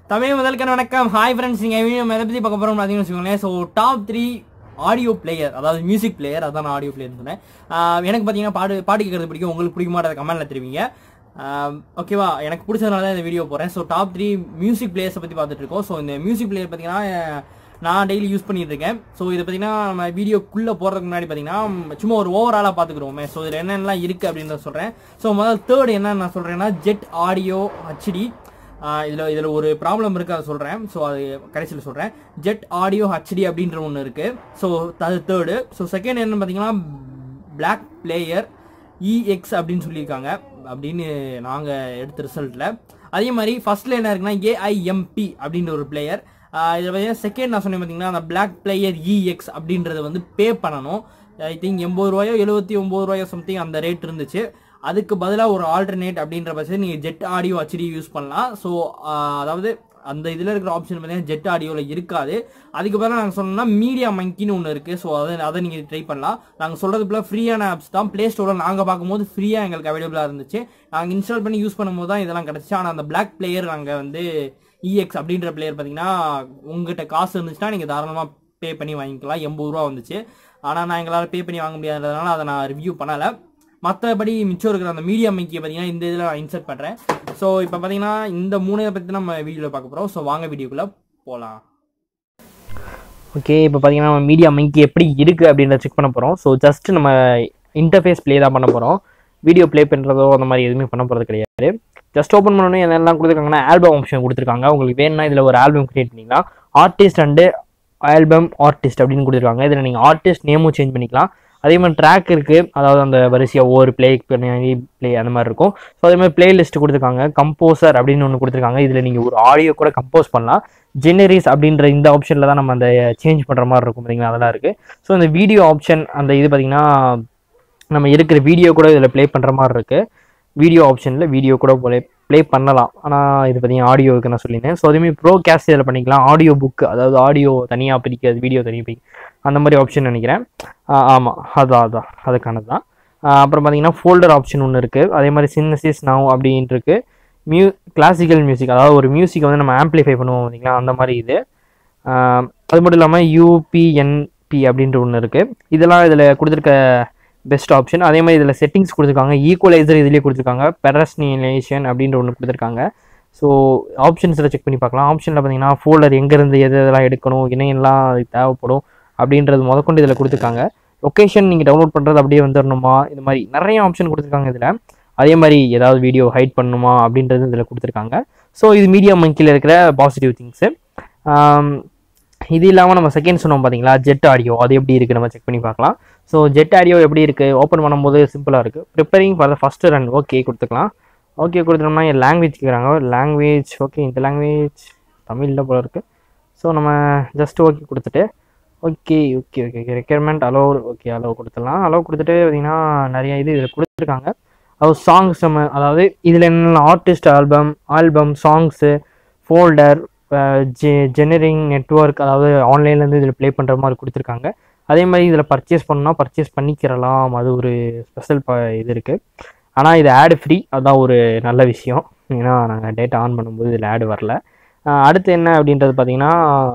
தமிழ் முதல்கன் வணக்கம் hi friends நீங்கள் video எதை பற்றி பார்க்க போகிறோம் பார்த்தீங்கன்னு வச்சுக்கோங்களேன் so top three audio player அதாவது மியூசிக் பிளேயர் அதான் நான் ஆடியோ பிளேயர் சொன்னேன் ஆஹ் எனக்கு பார்த்தீங்கன்னா பாடு பாட்டு கேட்கறது பிடிக்கும் உங்களுக்கு பிடிக்குமா அதை கமெண்ட்டில் தெரிவிங்க ஓகேவா எனக்கு பிடிச்சதுனால தான் இந்த வீடியோ போகிறேன் ஸோ டாப் த்ரீ மியூசிக் பிளேயர்ஸை பற்றி பார்த்துட்டு இருக்கோம் ஸோ இந்த மியூசிக் பிளேயர் பார்த்தீங்கன்னா அஹ், நான் டெய்லி யூஸ் பண்ணிட்டு இருக்கேன் ஸோ இதை பார்த்தீங்கன்னா நம்ம வீடியோக்குள்ளே போகிறதுக்கு முன்னாடி பார்த்தீங்கன்னா சும்மா ஒரு ஓவராலாக பார்த்துக்குறோமே ஸோ இதில் என்னென்னலாம் இருக்குது அப்படின்றத சொல்கிறேன் ஸோ முதல் தேர்ட் என்ன நான் சொல்கிறேன்னா ஜெட் ஆடியோ ஹச்டி இதில் இதில் ஒரு ப்ராப்ளம் இருக்குது அதை சொல்கிறேன் ஸோ அது கடைசியில் சொல்கிறேன் ஜெட் ஆடியோ ஹச்டி அப்படின்ற ஒன்று இருக்குது ஸோ அது தேர்டு ஸோ செகண்ட் என்னன்னு பார்த்தீங்கன்னா பிளாக் பிளேயர் இஎக்ஸ் அப்படின்னு சொல்லியிருக்காங்க அப்படின்னு நாங்கள் எடுத்த ரிசல்ட்டில் அதே மாதிரி ஃபர்ஸ்ட்ல என்ன இருக்குன்னா ஏஐஎம்பி அப்படின்ற ஒரு பிளேயர் இதில் பார்த்தீங்கன்னா செகண்ட் நான் சொன்னேன் பார்த்தீங்கன்னா அந்த பிளாக் பிளேயர் இஎக்ஸ் அப்படின்றத வந்து பே பண்ணணும் ஐ திங்க் எண்பது ரூபாயோ எழுபத்தி ஒம்பது ரூபாயோ சம்திங் அந்த ரேட் இருந்துச்சு அதுக்கு பதிலாக ஒரு ஆல்டர்னேட் அப்படின்ற பட்சத்தில் நீங்கள் ஜெட் ஆடியோ ஹச்டி யூஸ் பண்ணலாம் ஸோ அதாவது அந்த இதில் இருக்கிற ஆப்ஷன் பார்த்தீங்கன்னா ஜெட் ஆடியோவில் இருக்காது அதுக்கு பதிலாக நாங்கள் சொன்னோம்னா மீடியா மங்கின்னு ஒன்று இருக்குது ஸோ அதை அதை நீங்கள் ட்ரை பண்ணலாம் நாங்கள் சொல்கிறது போல ஃப்ரீயான ஆப்ஸ் தான் ப்ளே ஸ்டோரில் நாங்கள் பார்க்கும்போது ஃப்ரீயாக எங்களுக்கு அவைலபிளாக இருந்துச்சு நாங்கள் இன்ஸ்டால் பண்ணி யூஸ் பண்ணும்போது தான் இதெல்லாம் கிடச்சிச்சு ஆனால் அந்த பிளாக் பிளேயர் நாங்கள் வந்து இஎக்ஸ் அப்படின்ற பிளேயர் பார்த்தீங்கன்னா உங்ககிட்ட காசு இருந்துச்சுன்னா நீங்கள் தாராளமாக பே பண்ணி வாங்கிக்கலாம் எண்பது ரூபா வந்துச்சு ஆனால் நான் எங்களால் பே பண்ணி வாங்க முடியாததுனால அதை நான் ரிவ்யூ பண்ணலை மற்றபடி மிச்சம் இருக்கிற அந்த மீடியா மைக்கியை பார்த்தீங்கன்னா இந்த இதில் நான் இன்சர்ட் பண்ணுறேன் ஸோ இப்போ பார்த்தீங்கன்னா இந்த மூணையை பற்றி நம்ம வீடியோவில் பார்க்க போகிறோம் ஸோ வாங்க வீடியோக்குள்ளே போகலாம் ஓகே இப்போ பார்த்தீங்கன்னா நம்ம மீடியா மைக்கு எப்படி இருக்குது அப்படின்றத செக் பண்ண போகிறோம் ஸோ ஜஸ்ட் நம்ம இன்டர்ஃபேஸ் ப்ளே தான் பண்ண போகிறோம் வீடியோ ப்ளே பண்ணுறதோ அந்த மாதிரி எதுவுமே பண்ண போகிறது கிடையாது ஜஸ்ட் ஓப்பன் பண்ணணும் என்னெல்லாம் கொடுத்துருக்காங்கன்னா ஆல்பம் ஆப்ஷன் கொடுத்துருக்காங்க உங்களுக்கு வேணும்னா இதில் ஒரு ஆல்பம் கிரியேட் பண்ணிக்கலாம் ஆர்டிஸ்ட் அண்டு ஆல்பம் ஆர்டிஸ்ட் அப்படின்னு கொடுத்துருக்காங்க இதில் நீங்கள் ஆர்டிஸ்ட் நேமும் சேஞ்ச் பண்ணிக்கலாம் அதே மாதிரி ட்ராக் இருக்குது அதாவது அந்த வரிசையாக ஒவ்வொரு ப்ளே ப்ளே அந்த மாதிரி இருக்கும் ஸோ அதே மாதிரி பிளேலிஸ்ட் கொடுத்துருக்காங்க கம்போசர் அப்படின்னு ஒன்று கொடுத்துருக்காங்க இதில் நீங்கள் ஒரு ஆடியோ கூட கம்போஸ் பண்ணலாம் ஜெனரிஸ் அப்படின்ற இந்த ஆப்ஷனில் தான் நம்ம அந்த சேஞ்ச் பண்ணுற மாதிரி இருக்கும் பார்த்தீங்களா அதெல்லாம் இருக்குது ஸோ இந்த வீடியோ ஆப்ஷன் அந்த இது பார்த்தீங்கன்னா நம்ம இருக்கிற வீடியோ கூட இதில் ப்ளே பண்ணுற மாதிரி இருக்குது வீடியோ ஆப்ஷனில் வீடியோ கூட ப்ளே ப்ளே பண்ணலாம் ஆனால் இது பார்த்தீங்கன்னா ஆடியோவுக்கு நான் சொல்லியிருந்தேன் ஸோ அதேமாதிரி ப்ரோ கேஸ்ட் இதில் பண்ணிக்கலாம் ஆடியோ புக் அதாவது ஆடியோ தனியாக பிரிக்கிறது வீடியோ தனியாக பிரிக்க அந்த மாதிரி ஆப்ஷன் நினைக்கிறேன் ஆமாம் அதான் அதான் அதுக்கானது தான் ஆஹ் அப்புறம் பார்த்தீங்கன்னா ஃபோல்டர் ஆப்ஷன் ஒன்று இருக்குது அதே மாதிரி சின்னசிஸ் நவ் அப்படின்ட்டு இருக்கு மியூ கிளாசிக்கல் மியூசிக் அதாவது ஒரு மியூசிக்கை வந்து நம்ம ஆம்ப்ளிஃபை பண்ணுவோம் பார்த்தீங்களா அந்த மாதிரி இது ஆஹ் அது மட்டும் இல்லாமல் யூபிஎன்பி அப்படின்ற ஒன்று இருக்குது இதெல்லாம் இதில் கொடுத்துருக்க பெஸ்ட் ஆப்ஷன் அதே மாதிரி இதில் செட்டிங்ஸ் கொடுத்துருக்காங்க ஈக்குவலைசர் இதுலேயே கொடுத்துருக்காங்க பெரஸ்னிலேஷன் அப்படின்ற ஒன்று கொடுத்துருக்காங்க ஸோ ஆப்ஷன்ஸில் செக் பண்ணி பார்க்கலாம் ஆப்ஷனில் பார்த்தீங்கன்னா ஃபோல்டர் எங்கேருந்து எது எதெல்லாம் எடுக்கணும் என்னெல்லாம் அதுக்கு தேவைப்படும் அப்படின்றது முதற்கொண்டு இதில் கொடுத்துருக்காங்க லொக்கேஷன் நீங்கள் டவுன்லோட் பண்ணுறது அப்படியே வந்துடணுமா இது மாதிரி நிறைய ஆப்ஷன் கொடுத்துருக்காங்க இதில் அதே மாதிரி ஏதாவது வீடியோ ஹைட் பண்ணணுமா அப்படின்றது இதில் கொடுத்துருக்காங்க ஸோ இது மீடியா மங்கியில் இருக்கிற பாசிட்டிவ் திங்ஸு இது இல்லாமல் நம்ம செகண்ட் சொன்னோம் பார்த்தீங்களா ஜெட் ஆடியோ அது எப்படி இருக்குது நம்ம செக் பண்ணி பார்க்கலாம் ஸோ ஜெட் ஆடியோ எப்படி இருக்குது ஓப்பன் பண்ணும்போது சிம்பிளாக இருக்குது preparing for the first run okay கொடுத்துக்கலாம் ஓகே கொடுத்துட்டோம்னா என் லாங்குவேஜ் கேட்குறாங்க லாங்குவேஜ் ஓகே இந்த லாங்குவேஜ் தமிழில் போல இருக்குது ஸோ நம்ம ஜஸ்ட் ஓகே கொடுத்துட்டு okay okay okay okay requirement allow okay allow கொடுத்துடலாம் அலோவ் கொடுத்துட்டு பார்த்தீங்கன்னா நிறைய இது இதில் கொடுத்துருக்காங்க அதாவது சாங்ஸ் நம்ம அதாவது இதில் என்னென்ன artist album album songs folder ஜெ ஜெனரிங் நெட்ஒர்க் அதாவது ஆன்லைன்லேருந்து இதில் ப்ளே பண்ணுற மாதிரி கொடுத்துருக்காங்க அதே மாதிரி இதில் பர்ச்சேஸ் பண்ணோம்னா பர்ச்சேஸ் பண்ணிக்கிறலாம் அது ஒரு ஸ்பெஷல் ப இது இருக்குது ஆனால் இது ஆடு ஃப்ரீ அதான் ஒரு நல்ல விஷயம் ஏன்னா நாங்கள் டேட்டா ஆன் பண்ணும்போது இதில் ஆடு வரல ஆஹ் அடுத்து என்ன அப்படின்றது பார்த்தீங்கன்னா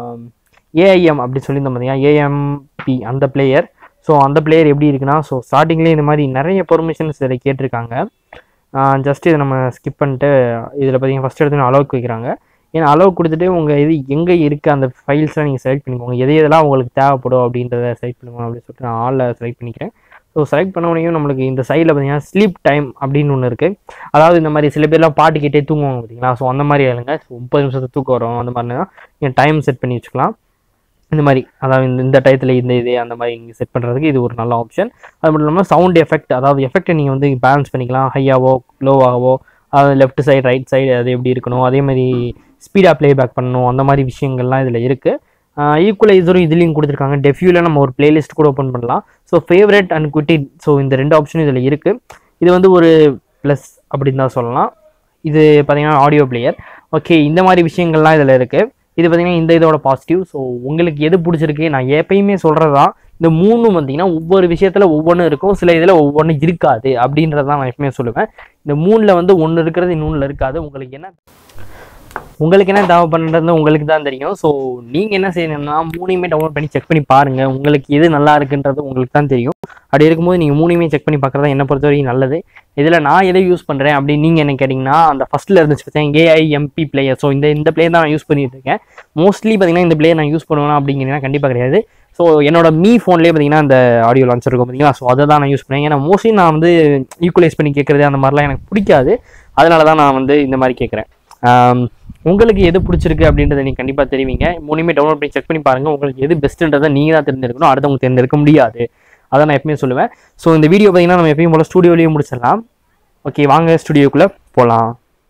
ஏஐஎம் அப்படி சொல்லியிருந்தோம் பார்த்தீங்கன்னா ஏஎம்பி அந்த பிளேயர் ஸோ அந்த பிளேயர் எப்படி இருக்குன்னா ஸோ ஸ்டார்டிங்லேயே இந்த மாதிரி நிறைய பெர்மிஷன்ஸ் இதில் கேட்டிருக்காங்க ஜஸ்ட் இதை நம்ம ஸ்கிப் பண்ணிட்டு இதில் பார்த்தீங்கன்னா ஃபஸ்ட் எடுத்து அலோவுக்கு வைக்கிறாங்க ஏன்னா அலோவ் கொடுத்துட்டு உங்கள் இது எங்கே இருக்குது அந்த ஃபைல்ஸ்லாம் நீங்கள் செலக்ட் பண்ணிக்கோங்க எது எதெல்லாம் உங்களுக்கு தேவைப்படும் அப்படின்றத செலக்ட் பண்ணுங்க அப்படின்னு சொல்லிட்டு நான் ஆளில் செலக்ட் பண்ணிக்கிறேன் ஸோ செலக்ட் பண்ண உடனே நம்மளுக்கு இந்த சைடில் பார்த்தீங்கன்னா ஸ்லீப் டைம் அப்படின்னு ஒன்று இருக்குது அதாவது இந்த மாதிரி சில பேர்லாம் பாட்டு கேட்டே தூங்குவாங்க பார்த்தீங்களா ஸோ அந்த மாதிரி ஆளுங்க ஸோ முப்பது நிமிஷத்துக்கு தூக்கம் வரும் அந்த மாதிரினா நீங்கள் டைம் செட் பண்ணி வச்சுக்கலாம் இந்த மாதிரி அதாவது இந்த இந்த டயத்தில் இந்த இது அந்த மாதிரி நீங்கள் செட் பண்ணுறதுக்கு இது ஒரு நல்ல ஆப்ஷன் அது மட்டும் இல்லாமல் சவுண்ட் எஃபெக்ட் அதாவது எஃபெக்ட்டை நீங்கள் வந்து பேலன்ஸ் பண்ணிக்கலாம் ஹையாவோ லோவாகவோ அதாவது லெஃப்ட் சைடு ரைட் சைடு அது எப்படி இருக்கணும் அதே மாதிரி ஸ்பீடாக ப்ளேபேக் பண்ணணும் அந்த மாதிரி விஷயங்கள்லாம் இதில் இருக்குது ஈக்குவலைசரும் இதுலேயும் கொடுத்துருக்காங்க டெஃப்யூவில் நம்ம ஒரு பிளேலிஸ்ட் கூட ஓப்பன் பண்ணலாம் ஸோ ஃபேவரட் அண்ட் குவிட்டி ஸோ இந்த ரெண்டு ஆப்ஷனும் இதில் இருக்குது இது வந்து ஒரு ப்ளஸ் அப்படின்னு தான் சொல்லலாம் இது பார்த்தீங்கன்னா ஆடியோ பிளேயர் ஓகே இந்த மாதிரி விஷயங்கள்லாம் இதில் இருக்குது இது பார்த்தீங்கன்னா இந்த இதோட பாசிட்டிவ் ஸோ உங்களுக்கு எது பிடிச்சிருக்கு நான் எப்பயுமே சொல்கிறது தான் இந்த மூணும் பார்த்தீங்கன்னா ஒவ்வொரு விஷயத்தில் ஒவ்வொன்றும் இருக்கும் சில இதில் ஒவ்வொன்றும் இருக்காது அப்படின்றத தான் நான் எப்பயுமே சொல்லுவேன் இந்த மூணில் வந்து ஒன்று இருக்கிறது இன்னொன்றில் இருக்காது உங்களுக்கு என்ன உங்களுக்கு என்ன தேவைப்படுறது உங்களுக்கு தான் தெரியும் ஸோ நீங்கள் என்ன செய்யணும்னா மூணையுமே டவுன்லோட் பண்ணி செக் பண்ணி பாருங்கள் உங்களுக்கு எது நல்லா இருக்குன்றது உங்களுக்கு தான் தெரியும் அப்படி இருக்கும்போது நீங்கள் மூணையுமே செக் பண்ணி பார்க்குறது என்னை பொறுத்த வரைக்கும் நல்லது இதில் நான் எதை யூஸ் பண்ணுறேன் அப்படின்னு நீங்கள் என்ன கேட்டிங்கன்னா அந்த ஃபஸ்ட்டில் இருந்துச்சு பார்த்தீங்கன்னா ஏஐ எம்பி பிளேயர் ஸோ இந்த இந்த பிளேயர் தான் நான் யூஸ் பண்ணிட்டு இருக்கேன் மோஸ்ட்லி பார்த்தீங்கன்னா இந்த பிளேயர் நான் யூஸ் பண்ணுவேனா அப்படிங்கிறீங்கன்னா கண்டிப்பாக கிடையாது ஸோ என்னோட மீ ஃபோன்லேயே பார்த்தீங்கன்னா அந்த ஆடியோ லான்ச்சர் இருக்கும் பார்த்தீங்களா ஸோ அதை தான் நான் யூஸ் பண்ணேன் ஏன்னா மோஸ்ட்லி நான் வந்து ஈக்குவலைஸ் பண்ணி கேட்குறது அந்த மாதிரிலாம் எனக்கு பிடிக்காது அதனால தான் நான் வந்து இந்த மாதிரி கேட்குறேன் ஆம், உங்களுக்கு எது பிடிச்சிருக்கு அப்படின்றத நீங்கள் கண்டிப்பாக தெரிவிங்க மூணுமே டவுன்லோட் பண்ணி செக் பண்ணி பாருங்கள் உங்களுக்கு எது பெஸ்ட்டுன்றதை நீங்கள் தான் தெரிஞ்சிருக்கணும் அடுத்தவங்க தேர்ந்தெடுக்க முடியாது அதை நான் எப்பயுமே சொல்லுவேன் ஸோ இந்த வீடியோ பார்த்தீங்கன்னா நம்ம எப்பயும் போல ஸ்டூடியோலேயே முடிச்சிடலாம் ஓகே வாங்க ஸ்டுடியோக்குள்ளே போகலாம்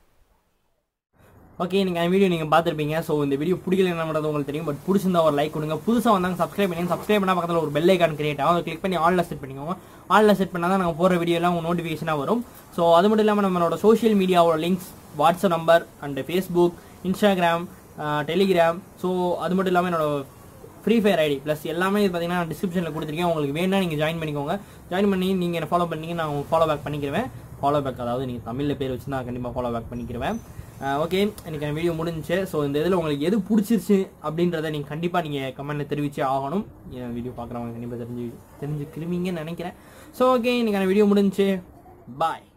ஓகே நீங்கள் அந்த வீடியோ நீங்கள் பார்த்துருப்பீங்க ஸோ இந்த வீடியோ பிடிக்கல என்ன பண்ணுறது உங்களுக்கு தெரியும் பட் பிடிச்சிருந்தா ஒரு லைக் கொடுங்க புதுசாக வந்தாங்க சப்ஸ்கிரைப் பண்ணி சப்ஸ்கிரைப் பண்ணால் பக்கத்தில் ஒரு பெல் ஐக்கான் கிரியேட் ஆகும் அதை கிளிக் பண்ணி ஆன்ல செட் பண்ணிக்கோங்க ஆன்ல செட் பண்ணால் தான் நாங்கள் போகிற வீடியோலாம் உங்கள் நோட்டிஃபிகேஷனாக வரும் ஸோ அது மட்டும் இல்லாமல் நம்மளோட சோஷியல் மீடியாவோட links WhatsApp number and Facebook Instagram Telegram so அது மட்டும் இல்லாமல் என்னோட ஃப்ரீ ஃபயர் ஐடி ப்ளஸ் எல்லாமே இது பார்த்தீங்கன்னா டிஸ்கிரிப்ஷனில் கொடுத்துருக்கேன் உங்களுக்கு வேணா நீங்கள் ஜாயின் பண்ணிக்கோங்க ஜாயின் பண்ணி நீங்கள் என்ன ஃபாலோ பண்ணீங்க நான் ஃபாலோ பேக் பண்ணிக்கிறேன் ஃபாலோ பேக் அதாவது நீங்கள் தமிழில் பேர் வச்சு நான் கண்டிப்பாக ஃபாலோ பேக் பண்ணிக்கிறேன் ஓகே எனக்கு என் வீடியோ முடிஞ்சுச்சு ஸோ இந்த இதில் உங்களுக்கு எது பிடிச்சிருச்சு அப்படின்றத நீங்கள் கண்டிப்பாக நீங்கள் கமெண்ட்டில் தெரிவிச்சே ஆகணும் என் வீடியோ பார்க்குறவங்க கண்டிப்பாக தெரிஞ்சு தெரிஞ்சுக்கிருவீங்கன்னு நினைக்கிறேன் ஸோ ஓகே இன்னைக்கான வீடியோ முடிஞ்சுச்சு பாய்